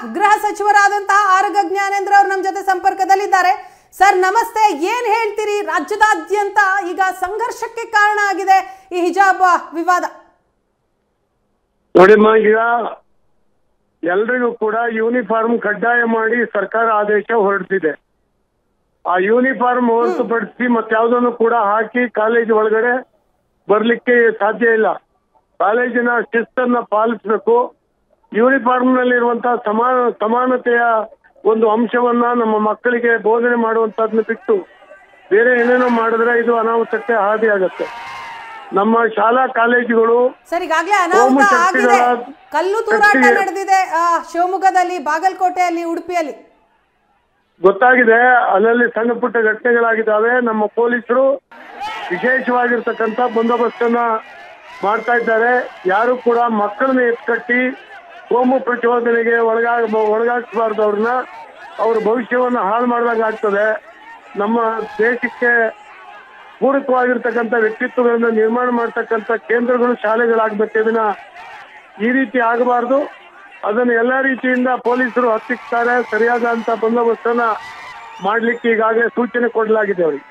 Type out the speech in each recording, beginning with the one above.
ಗೃಹ ಸಚಿವರಾದಂತಹ ಆರಗ ಜ್ಞಾನೇಂದ್ರ ಅವರು ನಮ್ಮ ಜೊತೆ ಸಂಪರ್ಕದಲ್ಲಿದ್ದಾರೆ ಸರ್ ನಮಸ್ತೆ ಏನ್ ಹೇಳ್ತೀರಿ ರಾಜ್ಯದಾದ್ಯಂತ ಈಗ ಸಂಘರ್ಷಕ್ಕೆ ಕಾರಣ ಆಗಿದೆ ಈ ಹಿಜಾಬ್ ವಿವಾದ ನೋಡಿಮ್ಮ ಈಗ ಎಲ್ರಿಗೂ ಕೂಡ ಯೂನಿಫಾರ್ಮ್ ಕಡ್ಡಾಯ ಮಾಡಿ ಸರ್ಕಾರ ಆದೇಶ ಹೊರಡಿಸಿದೆ ಆ ಯೂನಿಫಾರ್ಮ್ ಹೊರತುಪಡಿಸಿ ಮತ್ತಾವುದನ್ನು ಕೂಡ ಹಾಕಿ ಕಾಲೇಜ್ ಒಳಗಡೆ ಬರ್ಲಿಕ್ಕೆ ಸಾಧ್ಯ ಇಲ್ಲ ಕಾಲೇಜಿನ ಶಿಸ್ತನ್ನ ಪಾಲಿಸಬೇಕು ಯೂನಿಫಾರ್ಮ್ ನಲ್ಲಿರುವಂತಹ ಸಮಾನ ಸಮಾನತೆಯ ಒಂದು ಅಂಶವನ್ನ ನಮ್ಮ ಮಕ್ಕಳಿಗೆ ಬೋಧನೆ ಮಾಡುವಂತದನ್ನ ಬಿಟ್ಟು ಬೇರೆ ಏನೇನೋ ಮಾಡಿದ್ರೆ ಇದು ಅನಾಹುತಕ್ಕೆ ಹಾದಿ ಆಗತ್ತೆ ನಮ್ಮ ಶಾಲಾ ಕಾಲೇಜುಗಳು ಸರ್ ಈಗಾಗಲೇ ಅನಾಹುತ ಆಗಿದೆ ಶಕ್ತಿಗಳ- ಕಲ್ಲು ತೂರಾಟ ಶಕ್ತಿಗೆ- ನಡೆದಿದೆ ಆ, ಶಿವಮೊಗ್ಗದಲ್ಲಿ ಬಾಗಲಕೋಟೆಯಲ್ಲಿ ಉಡುಪಿಯಲ್ಲಿ ಗೊತ್ತಾಗಿದೆ ಅಲ್ಲಲ್ಲಿ ಸಣ್ಣ ಪುಟ್ಟ ಘಟನೆಗಳಾಗಿದ್ದಾವೆ ನಮ್ಮ ಪೊಲೀಸರು ವಿಶೇಷವಾಗಿರ್ತಕ್ಕಂಥ ಬಂದೋಬಸ್ತನ್ನ ಮಾಡ್ತಾ ಇದ್ದಾರೆ ಯಾರು ಕೂಡ ಮಕ್ಕಳನ್ನ ಎತ್ಕಟ್ಟಿ ಕೋಮು ಪ್ರಚೋದನೆಗೆ ಒಳಗಾಗ ಒಳಗಾಕ್ಬಾರ್ದು ಅವ್ರನ್ನ ಅವ್ರ ಭವಿಷ್ಯವನ್ನ ಹಾಳು ಮಾಡಿದಾಗ ಆಗ್ತದೆ ನಮ್ಮ ದೇಶಕ್ಕೆ ಪೂರಕವಾಗಿರ್ತಕ್ಕಂಥ ವ್ಯಕ್ತಿತ್ವಗಳನ್ನ ನಿರ್ಮಾಣ ಮಾಡ್ತಕ್ಕಂಥ ಕೇಂದ್ರಗಳು ಶಾಲೆಗಳಾಗಬೇಕು ಇದನ್ನ ಈ ರೀತಿ ಆಗಬಾರ್ದು ಅದನ್ನು ಎಲ್ಲ ರೀತಿಯಿಂದ ಪೊಲೀಸರು ಹತ್ತಿಕ್ತಾರೆ ಸರಿಯಾದಂತ ಬಂದೋಬಸ್ತನ್ನ ಮಾಡ್ಲಿಕ್ಕೆ ಈಗಾಗಲೇ ಸೂಚನೆ ಕೊಡಲಾಗಿದೆ ಅವರಿಗೆ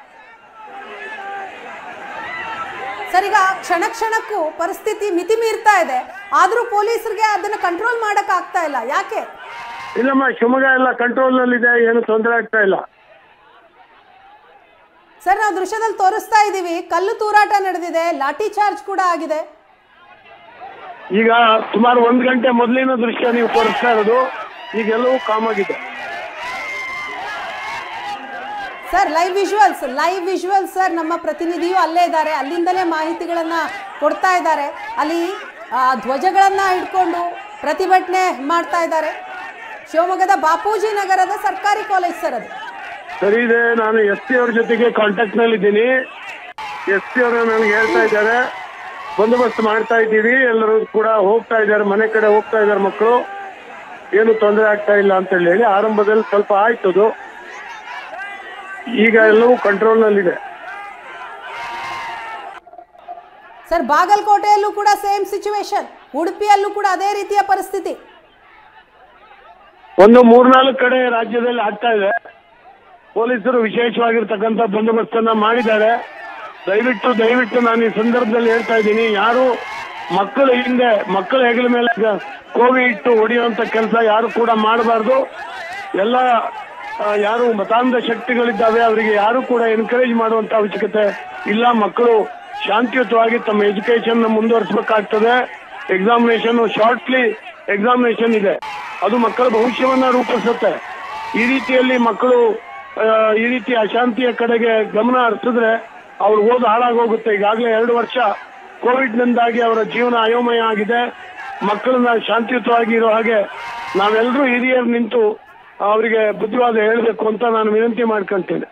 ಸರ್ ಈಗ ಕ್ಷಣ ಕ್ಷಣಕ್ಕೂ ಪರಿಸ್ಥಿತಿ ಮಿತಿ ಮೀರ್ತಾ ಇದೆ ಆದ್ರೂ ಪೊಲೀಸರಿಗೆ ಅದನ್ನ ಕಂಟ್ರೋಲ್ ಮಾಡಕ್ ಆಗ್ತಾ ಇಲ್ಲ ಯಾಕೆ ಇಲ್ಲಮ್ಮ ಶಿವಮೊಗ್ಗ ಎಲ್ಲ ಕಂಟ್ರೋಲ್ ನಲ್ಲಿದೆ ಏನು ತೊಂದರೆ ಆಗ್ತಾ ಇಲ್ಲ ಸರ್ ನಾವು ದೃಶ್ಯದಲ್ಲಿ ತೋರಿಸ್ತಾ ಇದ್ದೀವಿ ಕಲ್ಲು ತೂರಾಟ ನಡೆದಿದೆ ಲಾಠಿ ಚಾರ್ಜ್ ಕೂಡ ಆಗಿದೆ ಈಗ ಸುಮಾರು ಒಂದ್ ಗಂಟೆ ಮೊದಲಿನ ದೃಶ್ಯ ನೀವು ತೋರಿಸ್ತಾ ಇರೋದು ಈಗೆಲ್ಲವೂ ಕಾಮ್ ಆಗಿದೆ sir live visuals live visuals sir ನಮ್ಮ ಪ್ರತಿನಿಧಿಯು ಅಲ್ಲೇ ಇದ್ದಾರೆ ಅಲ್ಲಿಂದಲೇ ಮಾಹಿತಿಗಳನ್ನ ಕೊಡ್ತಾ ಇದ್ದಾರೆ ಅಲ್ಲಿ ಆ, ಧ್ವಜಗಳನ್ನ ಇಟ್ಕೊಂಡು ಪ್ರತಿಭಟನೆ ಮಾಡ್ತಾ ಇದ್ದಾರೆ ಶಿವಮೊಗ್ಗದ ಬಾಪೂಜಿ ನಗರದ ಸರ್ಕಾರಿ ಕಾಲೇಜ್ ಸರ್ ಅದು ಸರಿ ಇದೆ ನಾನು ಎಸ್ ಪಿ ಅವ್ರ ಜೊತೆಗೆ ಕಾಂಟ್ಯಾಕ್ಟ್ ನಲ್ಲಿ ಇದ್ದೀನಿ ಎಸ್ ಪಿ ಅವರು ನನಗೆ ಹೇಳ್ತಾ ಇದ್ದಾರೆ ಬಂದೋಬಸ್ತ್ ಮಾಡ್ತಾ ಇದ್ದೀವಿ ಎಲ್ಲರೂ ಕೂಡ ಹೋಗ್ತಾ ಇದ್ದಾರೆ ಮನೆ ಕಡೆ ಹೋಗ್ತಾ ಇದ್ದಾರೆ ಮಕ್ಕಳು ಏನು ತೊಂದರೆ ಆಗ್ತಾ ಇಲ್ಲ ಅಂತ ಹೇಳಿ ಆರಂಭದಲ್ಲಿ ಸ್ವಲ್ಪ ಆಯ್ತದು ಈಗ ಎಲ್ಲವೂ ಕಂಟ್ರೋಲ್ ನಲ್ಲಿದೆ ಸರ್ ಬಾಗಲಕೋಟೆಯಲ್ಲೂ ಕೂಡ ಸೇಮ್ ಸಿಚುವೇಶನ್ ಉಡುಪಿಯಲ್ಲೂ ಕೂಡ ಅದೇ ರೀತಿಯ ಪರಿಸ್ಥಿತಿ ಒಂದು ಮೂರ್ನಾಲ್ಕು ಕಡೆ ರಾಜ್ಯದಲ್ಲಿ ಆಗ್ತಾ ಇದೆ ಪೊಲೀಸರು ವಿಶೇಷವಾಗಿರ್ತಕ್ಕಂಥ ಬಂದೋಬಸ್ತನ್ನ ಮಾಡಿದ್ದಾರೆ ದಯವಿಟ್ಟು ದಯವಿಟ್ಟು ನಾನು ಈ ಸಂದರ್ಭದಲ್ಲಿ ಹೇಳ್ತಾ ಇದ್ದೀನಿ ಯಾರು ಮಕ್ಕಳ ಹಿಂದೆ ಮಕ್ಕಳ ಹೆಗಲ ಮೇಲೆ ಗ- ಕೋವಿ ಇಟ್ಟು ಹೊಡೆಯುವಂತ ಕೆಲಸ ಯಾರು ಕೂಡ ಮಾಡಬಾರ್ದು ಎಲ್ಲ ಆ, ಯಾರು ಮತಾಂಧ ಶಕ್ತಿಗಳಿದ್ದಾವೆ ಅವರಿಗೆ ಯಾರು ಕೂಡ ಎನ್ಕರೇಜ್ ಮಾಡುವಂತ ಅವಶ್ಯಕತೆ ಇಲ್ಲ ಮಕ್ಕಳು ಶಾಂತಿಯುತವಾಗಿ ತಮ್ಮ ಎಜುಕೇಶನ್ ಮುಂದುವರಿಸಬೇಕಾಗ್ತದೆ ಎಕ್ಸಾಮಿನೇಷನ್ ಶಾರ್ಟ್ಲಿ ಎಕ್ಸಾಮಿನೇಷನ್ ಇದೆ ಅದು ಮಕ್ಕಳ ಭವಿಷ್ಯವನ್ನ ರೂಪಿಸುತ್ತೆ ಈ ರೀತಿಯಲ್ಲಿ ಮಕ್ಕಳು ಆ, ಈ ರೀತಿ ಅಶಾಂತಿಯ ಕಡೆಗೆ ಗಮನ ಹರಿಸಿದ್ರೆ ಅವ್ರ ಓದು ಹಾಳಾಗೋಗುತ್ತೆ ಈಗಾಗಲೇ ಎರಡು ವರ್ಷ ಕೋವಿಡ್ ನಿಂದಾಗಿ ಅವರ ಜೀವನ ಅಯೋಮಯ ಆಗಿದೆ ಮಕ್ಕಳನ್ನ ಶಾಂತಿಯುತವಾಗಿ ಇರೋ ಹಾಗೆ ನಾವೆಲ್ಲರೂ ಹಿರಿಯರು ನಿಂತು ಅವರಿಗೆ ಬುದ್ಧಿವಾದ ಹೇಳಬೇಕು ಅಂತ ನಾನು ವಿನಂತಿ ಮಾಡ್ಕೊಂತೇನೆ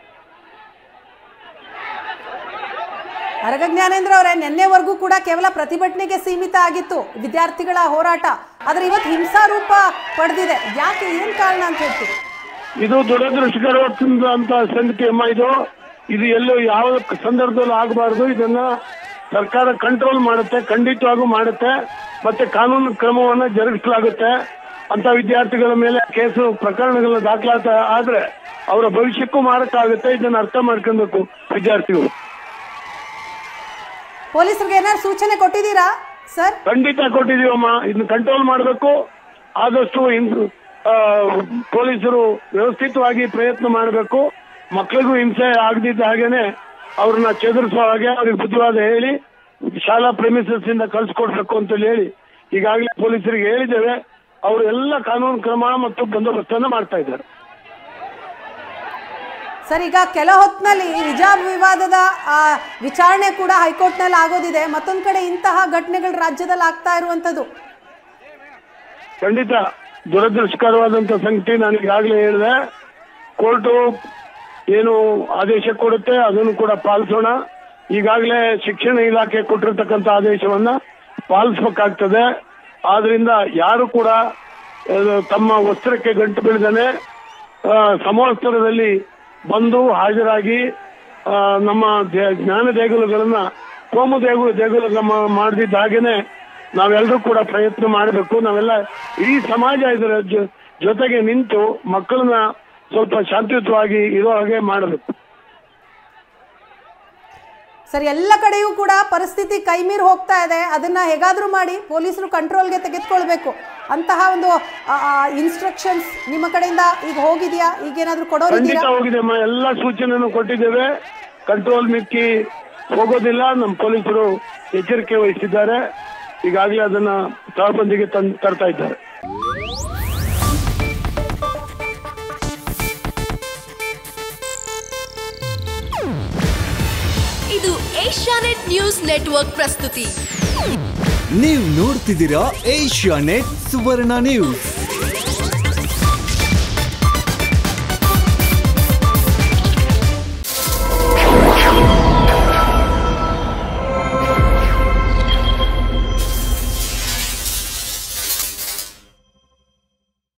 ಅರಗ ಜ್ಞಾನೇಂದ್ರ ಅವರೇ ನಿನ್ನೆವರೆಗೂ ಕೂಡ ಕೇವಲ ಪ್ರತಿಭಟನೆಗೆ ಸೀಮಿತ ಆಗಿತ್ತು ವಿದ್ಯಾರ್ಥಿಗಳ ಹೋರಾಟ ಆದ್ರೆ ಇವತ್ತು ಹಿಂಸಾರೂಪ ಪಡೆದಿದೆ ಯಾಕೆ ಏನ್ ಕಾರಣ ಅಂತ ಹೇಳ್ತೀವಿ ಇದು ದುರದೃಷ್ಟಕರವಾದಂತ ಸಂಗತಿ ಅಮ್ಮ ಇದು ಇದು ಎಲ್ಲೂ ಯಾವ ಸಂದರ್ಭದಲ್ಲೂ ಆಗಬಾರ್ದು ಇದನ್ನ ಸರ್ಕಾರ ಕಂಟ್ರೋಲ್ ಮಾಡುತ್ತೆ ಖಂಡಿತವಾಗೂ ಮಾಡುತ್ತೆ ಮತ್ತೆ ಕಾನೂನು ಕ್ರಮವನ್ನ ಜರುಗಿಸಲಾಗುತ್ತೆ ಅಂತ ವಿದ್ಯಾರ್ಥಿಗಳ ಮೇಲೆ ಕೇಸು ಪ್ರಕರಣಗಳನ್ನ ದಾಖಲಾತ ಆದ್ರೆ ಅವರ ಭವಿಷ್ಯಕ್ಕೂ ಮಾರಕ್ಕಾಗುತ್ತೆ ಇದನ್ನ ಅರ್ಥ ಮಾಡ್ಕೊಬೇಕು ವಿದ್ಯಾರ್ಥಿಗಳು ಪೊಲೀಸರಿಗೆ ಏನಾದ್ರು ಸೂಚನೆ ಕೊಟ್ಟಿದ್ದೀರಾ ಸರ್ ಖಂಡಿತ ಕೊಟ್ಟಿದೀವಮ್ಮ ಇದನ್ನ ಕಂಟ್ರೋಲ್ ಮಾಡಬೇಕು ಆದಷ್ಟು ಹಿಂಸೆ ಆ, ಪೊಲೀಸರು ವ್ಯವಸ್ಥಿತವಾಗಿ ಪ್ರಯತ್ನ ಮಾಡಬೇಕು ಮಕ್ಕಳಿಗೂ ಹಿಂಸೆ ಆಗದಿದ್ದ ಹಾಗೇನೆ ಅವ್ರನ್ನ ಚದುರಿಸೋ ಹಾಗೆ ಅವ್ರಿಗೆ ಬುದ್ಧಿವಾದ ಹೇಳಿ ಶಾಲಾ ಪ್ರೆಮಿಸಸ್ ಇಂದ ಕಳ್ಸಿಕೊಡ್ಬೇಕು ಅಂತ ಹೇಳಿ ಈಗಾಗಲೇ ಪೊಲೀಸರಿಗೆ ಹೇಳಿದ್ದೇವೆ ಅವರು ಎಲ್ಲ ಕಾನೂನು ಕ್ರಮ ಮತ್ತು ಬಂದೋಬಸ್ತನ್ನ ಮಾಡ್ತಾ ಇದ್ದಾರೆ ಸರ್ ಈಗ ಕೆಲ ಹೊತ್ತಿನಲ್ಲಿ ಹಿಜಾಬ್ ವಿವಾದದ ಆ, ವಿಚಾರಣೆ ಕೂಡ ಹೈಕೋರ್ಟ್ನಲ್ಲಿ ಆಗೋದಿದೆ ಮತ್ತೊಂದ್ ಕಡೆ ಇಂತಹ ಘಟನೆಗಳು ರಾಜ್ಯದಲ್ಲಿ ಆಗ್ತಾ ಇರುವಂತದ್ದು ಖಂಡಿತ ದುರದೃಷ್ಟಕರವಾದಂತ ಸಂಗತಿ ನಾನು ಈಗಾಗಲೇ ಹೇಳಿದೆ ಕೋರ್ಟು ಏನು ಆದೇಶ ಕೊಡುತ್ತೆ ಅದನ್ನು ಕೂಡ ಪಾಲಿಸೋಣ ಈಗಾಗಲೇ ಶಿಕ್ಷಣ ಇಲಾಖೆ ಕೊಟ್ಟಿರ್ತಕ್ಕಂಥ ಆದೇಶವನ್ನ ಪಾಲಿಸಬೇಕಾಗ್ತದೆ ಆದ್ರಿಂದ ಯಾರು ಕೂಡ ಆ, ತಮ್ಮ ವಸ್ತ್ರಕ್ಕೆ ಗಂಟು ಬೀಳದೇನೆ ಆ, ಸಮವಸ್ತ್ರದಲ್ಲಿ ಬಂದು ಹಾಜರಾಗಿ ಆ, ನಮ್ಮ ದೇ- ಜ್ಞಾನ ದೇಗುಲಗಳನ್ನ ಕೋಮು ದೇಗುಲ ದೇಗುಲ ಮಾಡದಿದ್ದ ಹಾಗೇನೆ ನಾವೆಲ್ಲರೂ ಕೂಡ ಪ್ರಯತ್ನ ಮಾಡಬೇಕು ನಾವೆಲ್ಲ ಇಡೀ ಸಮಾಜ ಇದರ ಜೊ- ಜೊತೆಗೆ ನಿಂತು ಮಕ್ಕಳನ್ನ ಸ್ವಲ್ಪ ಶಾಂತಿಯುತವಾಗಿ ಇರೋ ಹಾಗೆ ಮಾಡಬೇಕು ಸರ್ ಎಲ್ಲ ಕಡೆಯೂ ಕೂಡ ಪರಿಸ್ಥಿತಿ ಕೈಮೀರಿ ಹೋಗ್ತಾ ಇದೆ ಅದನ್ನ ಹೇಗಾದ್ರೂ ಮಾಡಿ ಪೊಲೀಸರು ಕಂಟ್ರೋಲ್ಗೆ ತೆಗೆದುಕೊಳ್ಬೇಕು ಅಂತಹ ಒಂದು ಇನ್ಸ್ಟ್ರಕ್ಷನ್ಸ್ ನಿಮ್ಮ ಕಡೆಯಿಂದ ಈಗ ಹೋಗಿದ್ಯಾ ಈಗ ಏನಾದ್ರೂ ಕೊಡೋರಿದ್ದೀರಾ ಖಂಡಿತ ಹೋಗಿದೆ ಅಮ್ಮ ಎಲ್ಲ ಸೂಚನೆಯನ್ನು ಕೊಟ್ಟಿದ್ದೇವೆ ಕಂಟ್ರೋಲ್ ಮಿಕ್ಕಿ ಹೋಗೋದಿಲ್ಲ ನಮ್ಮ ಪೊಲೀಸರು ಎಚ್ಚರಿಕೆ ವಹಿಸಿದ್ದಾರೆ ಈಗಾಗಲೇ ಅದನ್ನ ತಳಬಂದಿಗೆ ತಂದು ತರ್ತಾ ಇದ್ದಾರೆ ಇದು ಏಷ್ಯಾನೆಟ್ ನ್ಯೂಸ್ ನೆಟ್ವರ್ಕ್ ಪ್ರಸ್ತುತಿ ನೀವು ನೋಡ್ತಿದ್ದೀರಾ ಏಷ್ಯಾ ನೆಟ್ ಸುವರ್ಣ ನ್ಯೂಸ್